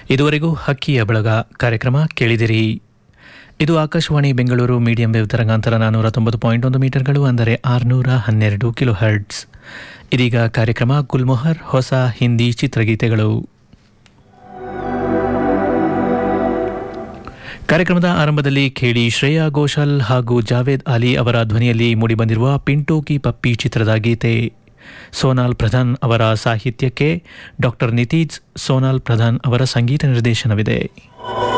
ಇದುವರೆಗೂ ಹಕ್ಕಿಯ ಬಳಗ ಕಾರ್ಯಕ್ರಮ ಕೇಳಿದಿರಿ ಇದು ಆಕಾಶವಾಣಿ ಬೆಂಗಳೂರು ಮೀಡಿಯಂ ವೇವ್ ತರಂಗಾಂತರ ನಾನ್ನೂರ ತೊಂಬತ್ತು ಪಾಯಿಂಟ್ ಒಂದು ಮೀಟರ್ಗಳು ಅಂದರೆ ಆರುನೂರ ಹನ್ನೆರಡು ಕಿಲೋ ಹರ್ಟ್ಸ್ ಇದೀಗ ಕಾರ್ಯಕ್ರಮ ಗುಲ್ಮೊಹರ್ ಹೊಸ ಹಿಂದಿ ಚಿತ್ರಗೀತೆಗಳು ಕಾರ್ಯಕ್ರಮದ ಆರಂಭದಲ್ಲಿ ಕೇಳಿ ಶ್ರೇಯಾ ಘೋಷಾಲ್ ಹಾಗೂ ಜಾವೇದ್ ಅಲಿ ಅವರ ಧ್ವನಿಯಲ್ಲಿ ಮೂಡಿಬಂದಿರುವ ಪಿಂಟೋ ಕಿ ಪಪ್ಪಿ ಚಿತ್ರದ ಗೀತೆ ಸೋನಾಲ್ ಪ್ರಧಾನ್ ಅವರ ಸಾಹಿತ್ಯಕ್ಕೆ ಡಾಕ್ಟರ್ ನಿತೀಜ್ ಸೋನಾಲ್ ಪ್ರಧಾನ್ ಅವರ ಸಂಗೀತ ನಿರ್ದೇಶನವಿದೆ